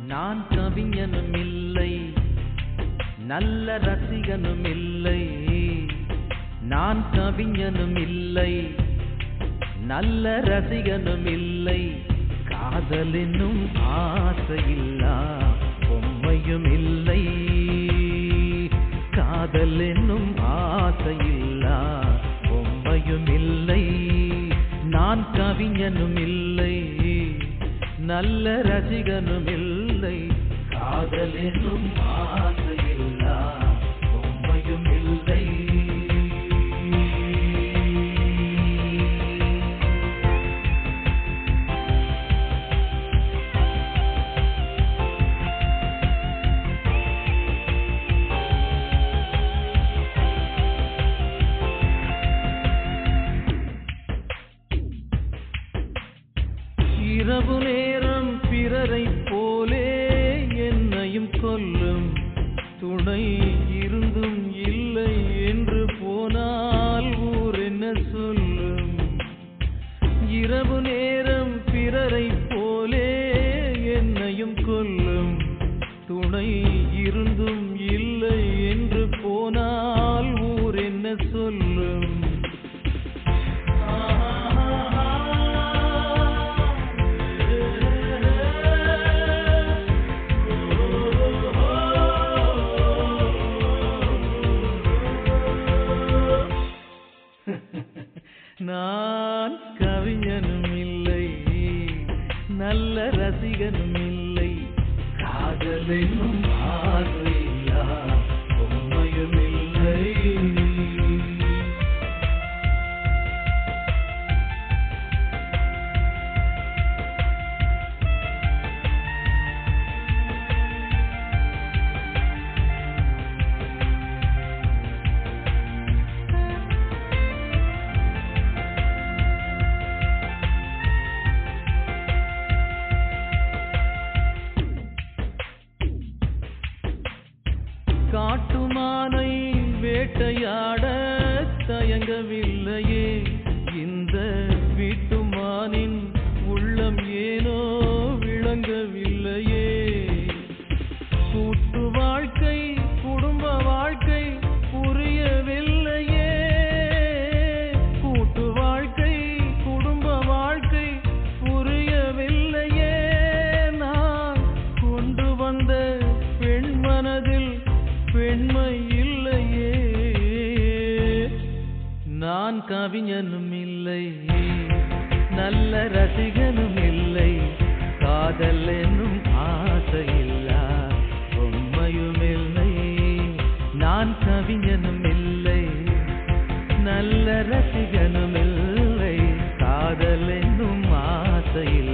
நான் கவிஞனும் இல்லை நல்ல ரசிகனும் இல்லை நான் கவிஞனும் இல்லை நல்ல ரசிகனும் இல்லை காதல் என்னும் ஆசையில்லா பொம்மையும் இல்லை காதல் என்னும் ஆசையில்லா பொம்மையும் இல்லை நான் கவிஞனும் இல்லை நல்ல ரசிகனும் இல்லை காதல் என்னும் ஆசையில்லா பொம்மையும் இல்லை இரவு நேரம் பிறரைப் போலே என்னையும் கொல்லும் துணை இருந்தும் இல்லை என்று போனால் ஊர் என்ன சொல்லும் இரவு நேரம் பிறரைப் போலே என்னையும் கொல்லும் துணை இருந்தும் இல்லை என்று போனால் ஊர் என்ன சொல்லும் நான் கவிஞனும் இல்லை நல்ல ரசிகனும் இல்லை காதலும் ஆசையில்லா உண்மையும் இல்லை காட்டுமானை வேட்டையாட தயங்கவில்லையே இந்த வீட்டுமானின் உள்ளம் ஏனோ விளங்கவில்லையே கூட்டு வாழ்க்கை குடும்ப வாழ்க்கை புரியவில்லையே கூட்டு வாழ்க்கை குடும்ப வாழ்க்கை புரியவில்லையே நான் கொண்டு வந்த பெண் மனதில் பெண்மை இல்லையே நான் கவிஞனும் இல்லை நல்ல ரசிகனும் இல்லை காதல் என்னும் ஆசையில்லா உண்மையும் இல்லை நான் கவிஞனும் இல்லை நல்ல ரசிகனும் இல்லை காதல் என்னும் ஆசையில்லை